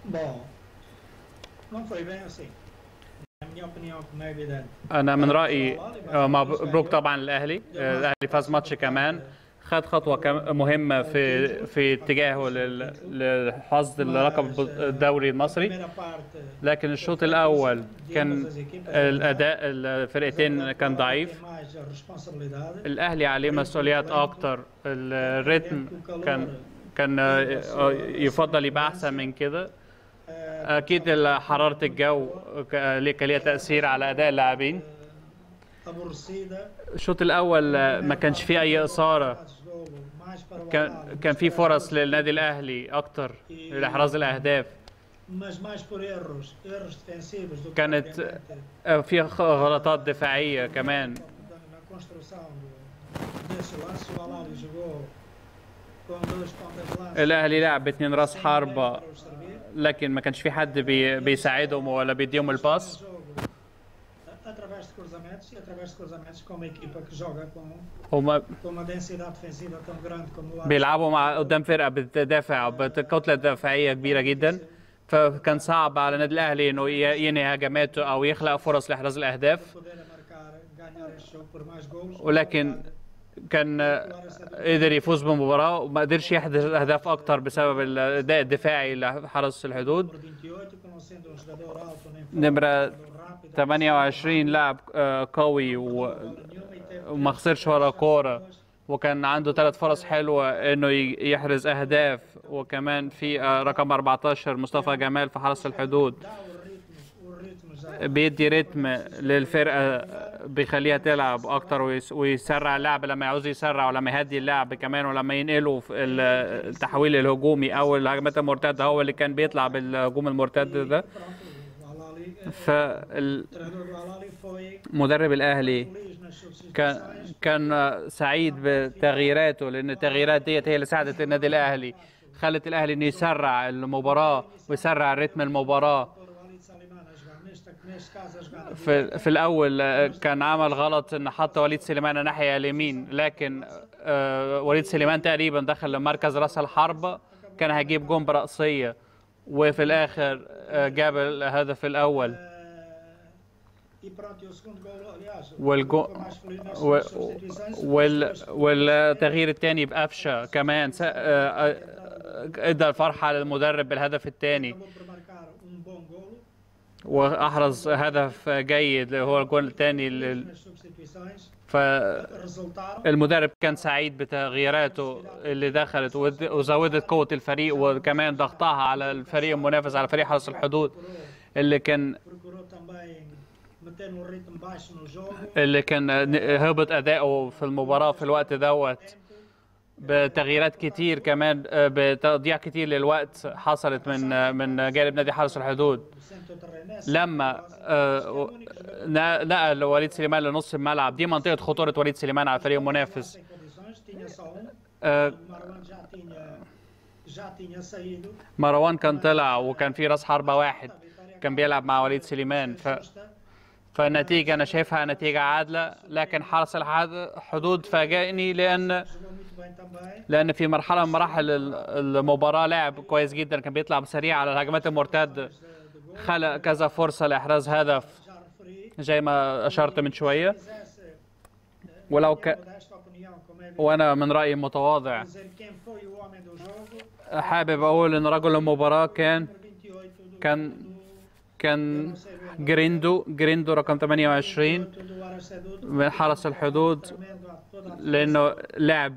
Bom, não foi bem assim. Na minha opinião, como é evidente. انا من رايي آه، مبروك طبعا الاهلي آه، الاهلي فاز ماتش كمان خد خطوه كم- مهمه في في اتجاهه لل- لحصد اللقب الدوري المصري Primeira parte. لكن الشوط الاول كان الاداء الفرقتين كان ضعيف Tem mais a responsabilidade. الاهلي عليه مسؤوليات اكتر الريتم كان كان آه، يفضل يبقى احسن من كده Eh, اكيد حراره الجو ك- ليه- كان ليها تاثير على اداء اللاعبين aborrecida. الشوط الاول آه، ما كانش فيه اي اثاره Fase de jogo mais para o كان Alvalade, كان في mais para فرص o للنادي الاهلي اكتر لاحراز الاهداف mas mais por erros, erros defensivos do que كانت propriamente آه، في خ- غلطات دفاعيه كمان na, na construção do, desse lance. O Alali jogou com dois pontas de lança. الاهلي لعب اتنين راس sem حربه ninguém para os servir. لكن ما كانش في حد بي بيساعدهم ولا بيديهم الباس jogo a- através de cruzamentos e através de cruzamentos com uma equipa que joga com, هم com uma densidade defensiva tão grande como o Ajax. بيلعبوا مع قدام فرقه بتدافع بكتله دفاعيه كبيره جدا فكان صعب على النادي الاهلي انه ي- ينهي هجماته او يخلق فرص لاحراز الاهداف poder marcar, ganhar este jogo por mais golos. ولكن كان قدر يفوز بالمباراه وما قدرش يحدث اهداف اكتر بسبب الاداء الدفاعي لحرس الحدود Número 28, que não sendo um jogador alto nem forte, نمره um jogador rápido, 28 لاعب آه، قوي و- bola nenhuma e teve وما خسرش ولا كوره وكان عنده ثلاث فرص حلوه انه ي- يحرز اهداف وكمان في آه، رقم 14 مصطفى جمال في حرس الحدود dá os ritmos, os ritmos já بيدي رتم للفرقه بيخليها تلعب اكتر ويس- ويسرع اللعب لما يعوز يسرع ولما يهدي اللعب كمان ولما ينقله في ال- التحويل الهجومي او الهجمات المرتده هو اللي كان بيطلع بالهجوم المرتد ده pronto, o Alali, eh, فالمدرب o treinador do Alali foi الاهلي feliz nas substituições. كان كان سعيد بتغييراته لان التغييرات ديت هي اللي ساعدت النادي الاهلي خلت الاهلي انه يسرع المباراه ويسرع رتم المباراه Pôr o Walid Salimane a jogar, neste, neste caso a jogar في في الاول آه، كان عمل غلط ان حط وليد سليمان ناحيه اليمين لكن آه، وليد سليمان تقريبا دخل لمركز راس الحربه كان هيجيب جون براسيه وفي الاخر آه، جاب الهدف الاول E pronto, e o segundo golo, aliás, والجو ficou mais feliz nas و- substituições. وال والتغيير الثاني بقفشه كمان س- آه، آه، ادى الفرحه للمدرب بالهدف الثاني Acabou por marcar um bom golo واحرز هدف جيد اللي هو الجول الثاني nas substituições. ف Resultaram. المدرب كان سعيد بتغييراته اللي دخلت ود- وزودت قوة الفريق وكمان ضغطها على الفريق المنافس على فريق حرس الحدود اللي كان Procurou também meter um ritmo baixo no jogo. اللي كان هبط أداؤه في المباراة في الوقت دوت بتغييرات كتير كمان آه، بتضييع كتير للوقت حصلت من آه، من جانب نادي حرس الحدود O centro terreno é لما آه، ن- نقل وليد سليمان لنص الملعب دي منطقة خطورة وليد سليمان على الفريق المنافس sem condições, tinha só um. آه، O Marwan já tinha, já tinha saído. مروان كان طلع وكان في راس حربة واحد كان بيلعب مع وليد سليمان ف... Justa. فالنتيجة أنا شايفها نتيجة عادلة لكن حرس الحدود فاجأني لأن Jogou muito bem também. لأن في مرحلة من مراحل ال- المباراة لعب كويس جدا كان بيطلع سريع على الهجمات المرتدة خلق كذا فرصة لإحراز هدف Já referi. زي ما أشرت من شوية Quisesse, ولو minha ك... modesta opinião, como é وأنا من رأيي متواضع dizer quem foi o homem do jogo. حابب أقول إن رجل المباراة كان Número 28 do, كان do, كان não sei bem, جريندو جريندو رقم 28 do, do Aracedo, من حرس الحدود tremendo a toda a لانه لعب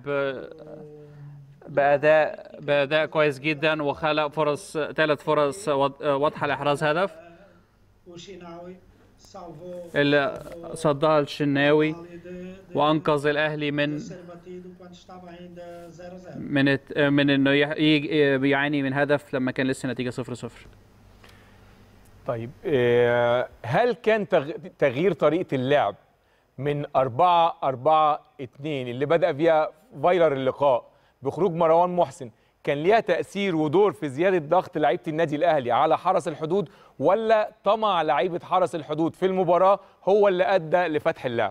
باداء باداء كويس جدا وخلق فرص ثلاث فرص واض- واضحه لاحراز هدف o Chinaui salvou اللي صدها الشناوي ali de, de وانقذ الاهلي من ser batido quando estava ainda 0-0. من الت- من انه يح- يج- بيعاني من هدف لما كان لسه نتيجه 0 0 طيب آه، هل كان تغ- تغيير طريقة اللعب من 4 4 2 اللي بدأ فيها فايلر اللقاء بخروج مروان محسن كان ليها تأثير ودور في زيادة ضغط لعيبة النادي الأهلي على حرس الحدود ولا طمع لعيبة حرس الحدود في المباراة هو اللي أدى لفتح اللعب؟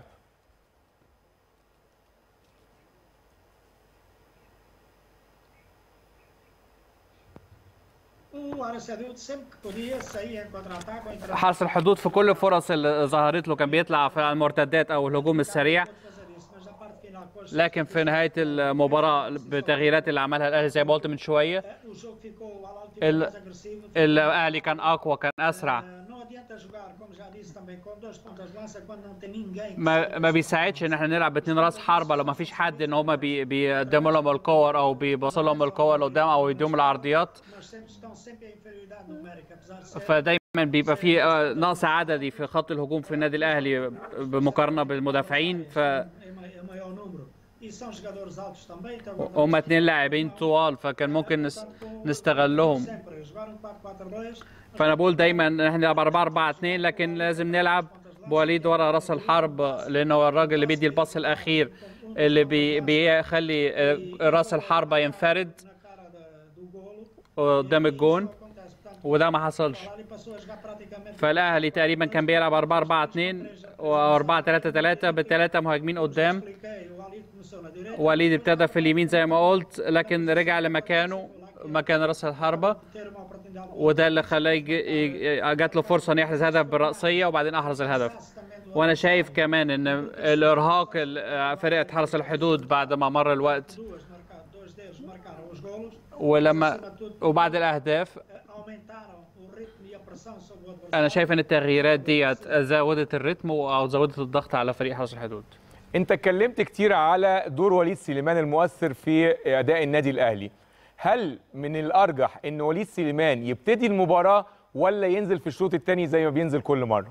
O Araceli sempre que podia saía em contra-ataque ou em حرس الحدود في كل الفرص اللي ظهرت له كان بيطلع في المرتدات او الهجوم السريع fazer isso, mas na parte final com as لكن في نهايه المباراه بالتغييرات اللي عملها الاهلي زي ما قلت من شويه o jogo ficou, o Al-Ahly ficou ال- mais agressivo. الاهلي كان اقوى كان اسرع Eh, Não adianta jogar, como já disse também, com dois pontas de lança quando não tem ninguém. que ما sabe ما بيساعدش ان احنا نلعب باتنين راس حربه لو ما فيش حد ان هم بي بيقدموا لهم الكور او بيبصوا لهم الكور لقدام او يديهم العرضيات Nós sempre estão sempre em inferioridade numérica, apesar de ser فدايما بيبقى في آه، نقص عددي في خط الهجوم في النادي الاهلي بمقارنه بالمدافعين ف é mai- é maior número. E são jogadores altos também, então هم اتنين لاعبين طوال فكان ممكن نس- نستغلهم sempre jogaram 4-4-2. فانا بقول دايما ان احنا نلعب 4 4 2 لكن لازم نلعب بوليد ورا راس الحرب لانه هو الراجل اللي بيدي الباص الاخير اللي بي بيخلي آه، راس الحربه ينفرد na cara da- do golo. قدام الجون Acontece, portanto, وده ما حصلش o Al-Ahly passou a jogar praticamente فالاهلي تقريبا كان بيلعب 4 4 2 و 4 3 3 بالثلاثه مهاجمين قدام expliquei, o Ali começou na direita, وليد ابتدى في اليمين زي ما قلت لكن رجع لمكانه مكان راس الحربه ter uma oportunidade de وده اللي خلاه يجي- يجي- جات له فرصه انه يحرز هدف بالراسيه وبعدين احرز الهدف também do وانا شايف كمان ان الارهاق ال- فرقه حرس الحدود بعد ما مر الوقت duas marcaram, dois deles marcaram os golos, ولما وبعد الاهداف eh, aumentaram o ritmo e a pressão sobre o adversário. انا شايف ان التغييرات ديت زودت الريتم او زودت الضغط على فريق حرس الحدود انت اتكلمت كتير على دور وليد سليمان المؤثر في اداء النادي الاهلي هل من الارجح ان وليد سليمان يبتدي المباراه ولا ينزل في الشوط الثاني زي ما بينزل كل مره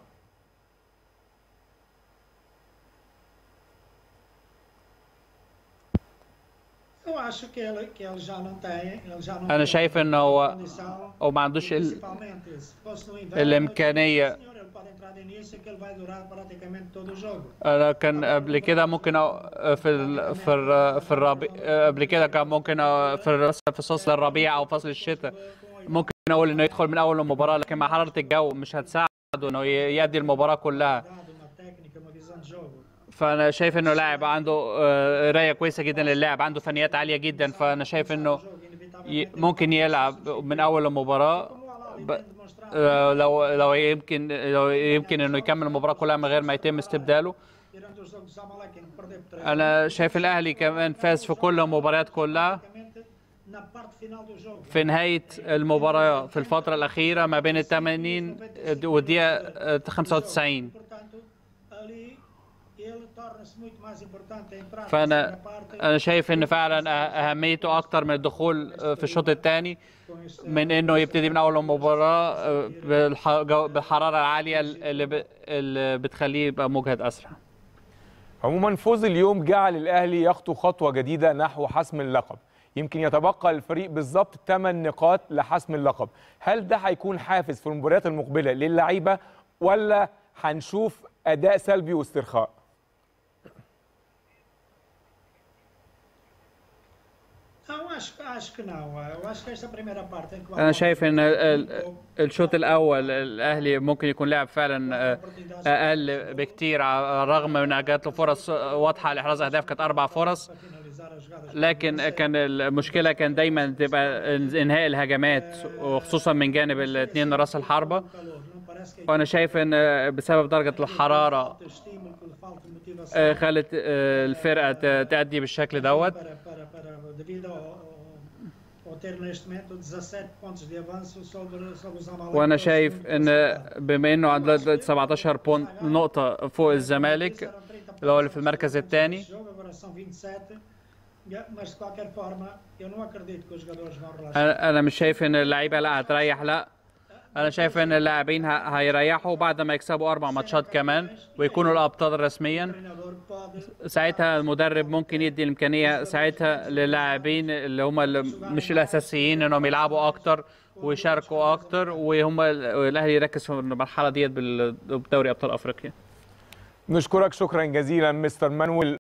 Eu acho que ele, que ele já não tem, ele já não انا tem شايف ان هو condição, هو ما عندوش ال... principalmente se fosse no inverno, الإمكانية. senhor, ele pode entrar de início que ele vai durar praticamente todo o jogo. انا كان قبل كده ممكن أ- في ال... في ال... في الربيع قبل كده كان ممكن أ- في الرس- في فصل الربيع او فصل الشتاء ممكن اقول انه يدخل من اول المباراه لكن مع حراره الجو مش هتساعده انه ي- يأدي المباراه كلها Dado uma técnica, uma visão de jogo. فانا شايف انه لاعب عنده آه، قرايه كويسه جدا للاعب عنده فنيات عاليه جدا فانا شايف انه Jogo inevitavelmente. ي- ممكن يلعب من اول المباراه Como o Al-Ahly ب- tem demonstrado, آه، لو لو يمكن لو يمكن انه يكمل المباراه كلها من غير ما يتم استبداله tirando os jogos do Zamalek, em que perdeu por três انا شايف الاهلي كمان فاز في كل المباريات كلها praticamente na parte final do jogo. في نهايه المباراه في الفتره الاخيره ما بين ال 80 والدقيقه آه، 95 Portanto, ali ele torna-se muito mais importante a entrar na فانا segunda parte انا شايف ان فعلا أه- اهميته اكتر من الدخول آه، في الشوط الثاني com este من انه يبتدي من اول المباراه آه، بالح- جو- بالحراره العاليه اللي ب- اللي بتخليه يبقى مجهد اسرع عموما فوز اليوم جعل الاهلي يخطو خطوه جديده نحو حسم اللقب يمكن يتبقى الفريق بالظبط 8 نقاط لحسم اللقب هل ده هيكون حافز في المباريات المقبله للعيبه ولا هنشوف اداء سلبي واسترخاء Não, acho, acho que não. Eu acho que esta primeira parte em que o انا Al-Ahly شايف ان ال- ال- الشوط الاول الاهلي ممكن يكون لعب فعلا آه، اقل بكتير على الرغم من ان جات له فرص واضحه لاحراز اهداف كانت اربع فرص para finalizar as jogadas. لكن كان المشكله كان دايما تبقى انهاء الهجمات وخصوصا من جانب الاثنين راس الحربه calor. Não parece que وانا شايف ان بسبب درجه الحراره falta estímulo, que lhe falta motivação آه، خلت آه، الفرقه ت- تأدي بالشكل دوت para, para, para, devido ao, ao, ao ter neste momento 17 pontos de avanço sobre, sobre os Zamalek. وانا Todos شايف muito ان precipitados. بما انه عنده دلوقتي 17 بونت نقطه فوق الزمالك Eram 30 اللي هو اللي في المركز pontos الثاني neste jogo, agora são 27. Mas de qualquer forma, eu não acredito que os jogadores vão relaxar. انا أنا مش شايف ان اللعيبه لا هتريح لا انا شايف ان اللاعبين ه- هيريحوا بعد ما يكسبوا اربع ماتشات كمان ويكونوا الابطال رسميا O treinador pode ساعتها المدرب ممكن يدي الامكانيه ساعتها للاعبين اللي هم اللي مش الاساسيين انهم يلعبوا اكتر ويشاركوا اكتر وهم الاهلي يركز في المرحله ديت بال- بدوري ابطال افريقيا نشكرك شكرا جزيلا مستر مانويل